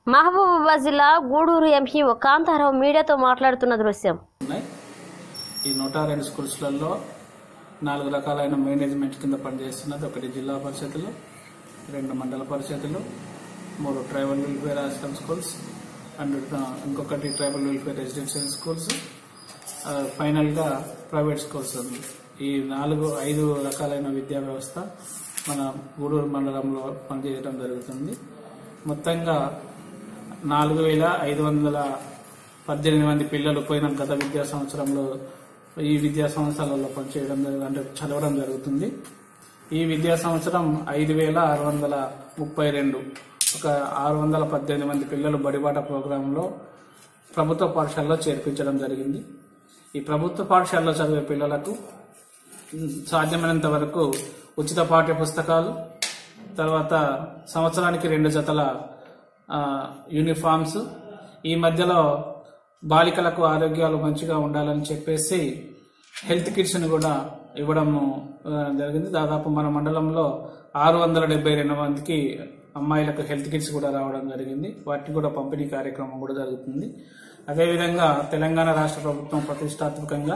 మహబూబాబాద్ జిల్లా గూడూరు ఎంపీ కాంతారావు మీడియాతో మాట్లాడుతున్న దృశ్యం ఉన్నాయి ఈ నూట రెండు స్కూల్స్లలో నాలుగు రకాలైన మేనేజ్మెంట్ కింద పనిచేస్తున్నది ఒకటి జిల్లా పరిషత్లు రెండు మండల పరిషత్లు మూడు tribal welfare hostel schools and ఇంకొకటి ట్రైబల్ వెల్ఫేర్ రెసిడెన్షియల్ స్కూల్స్ ఆ, ఫైనల్గా ప్రైవేట్ స్కూల్స్ ఉంది ఈ నాలుగు ఐదు రకాలైన విద్యా వ్యవస్థ మన గూడూరు మండలంలో పనిచేయడం జరుగుతుంది మొత్తంగా నాలుగు వేల ఐదు వందల పద్దెనిమిది మంది పిల్లలు పోయిన గత విద్యా సంవత్సరంలో ఈ విద్యా సంవత్సరాలలో పనిచేయడం జరుగు- అంటే చదవడం జరుగుతుంది ఈ విద్యా సంవత్సరం ఐదు వేల ఆరు వందల ముప్పై రెండు ఒక ఆరు వందల పద్దెనిమిది మంది పిల్లలు బడిబాట ప్రోగ్రాంలో ప్రభుత్వ పాఠశాలలో చేర్పించడం జరిగింది ఈ ప్రభుత్వ పాఠశాలలో చదివే పిల్లలకు ఉమ్, సాధ్యమైనంత వరకు ఉచిత పాఠ్య పుస్తకాలు తర్వాత సంవత్సరానికి రెండు జతల ఆ, యూనిఫామ్స్ ఈ మధ్యలో బాలికలకు ఆరోగ్యాలు మంచిగా ఉండాలని చెప్పేసి హెల్త్ కిట్స్ని కూడా ఇవ్వడం ఆ, జరిగింది దాదాపు మన మండలంలో ఆరు వందల డెబ్బై రెండు మందికి అమ్మాయిలకు హెల్త్ కిట్స్ కూడా రావడం జరిగింది వాటిని కూడా పంపిణీ కార్యక్రమం కూడా జరుగుతుంది అదేవిధంగా తెలంగాణ రాష్ట్ర ప్రభుత్వం ప్రతిష్టాత్మకంగా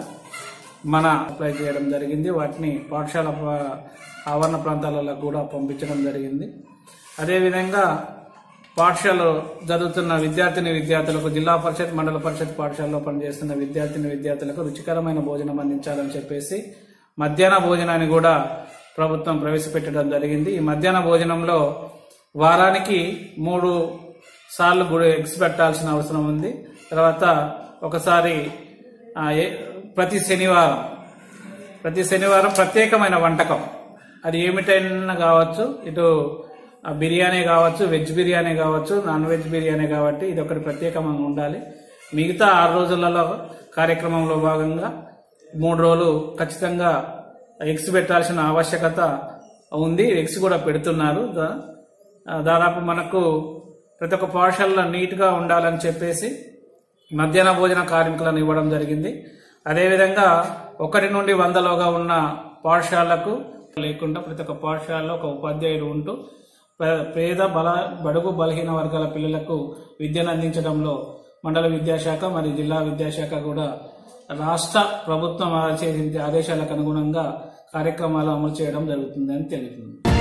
మన అప్లై చేయడం జరిగింది వాటిని పాఠశాల ప- ఆవరణ ప్రాంతాలలో కూడా పంపించడం జరిగింది అదేవిధంగా పాఠశాలలో జరుగుతున్న విద్యార్థిని విద్యార్థులకు జిల్లా పరిషత్ మండల పరిషత్ పాఠశాలలో పనిచేస్తున్న విద్యార్థిని విద్యార్థులకు రుచికరమైన భోజనం అందించాలని చెప్పేసి మధ్యాహ్న భోజనాన్ని కూడా ప్రభుత్వం ప్రవేశపెట్టడం జరిగింది ఈ మధ్యాహ్న భోజనంలో వారానికి మూడు సార్లు కూడా ఎగ్స్ పెట్టాల్సిన అవసరం ఉంది తర్వాత ఒకసారి ఆ, ఏ- ప్రతి శనివారం ప్రతి శనివారం ప్రత్యేకమైన వంటకం అది ఏమిటైనా కావచ్చు ఇటు ఆ, బిర్యానీ కావచ్చు వెజ్ బిర్యానీ కావచ్చు నాన్ వెజ్ బిర్యానీ కాబట్టి ఇది ఒకటి ప్రత్యేకంగా ఉండాలి మిగతా ఆరు రోజులలో కార్యక్రమంలో భాగంగా మూడు రోజులు ఖచ్చితంగా ఎగ్స్ పెట్టాల్సిన ఆవశ్యకత ఉంది ఎగ్స్ కూడా పెడుతున్నారు దా- ఆ, దాదాపు మనకు ప్రతి ఒక్క పాఠశాలలో నీట్గా ఉండాలని చెప్పేసి మధ్యాహ్న భోజన కార్మికులను ఇవ్వడం జరిగింది అదేవిధంగా ఒకటి నుండి వందలోగా ఉన్న పాఠశాలకు లేకుండా ప్రతి ఒక్క పాఠశాలలో ఒక ఉపాధ్యాయుడు ఉంటూ పే- పేద బల బడుగు బలహీన వర్గాల పిల్లలకు విద్యను అందించడంలో మండల విద్యాశాఖ మరియు జిల్లా విద్యాశాఖ కూడా రాష్ట్ర ప్రభుత్వం చేసిన ఆదేశాలకు అనుగుణంగా కార్యక్రమాలు అమలు చేయడం జరుగుతుందని తెలుపుతుంది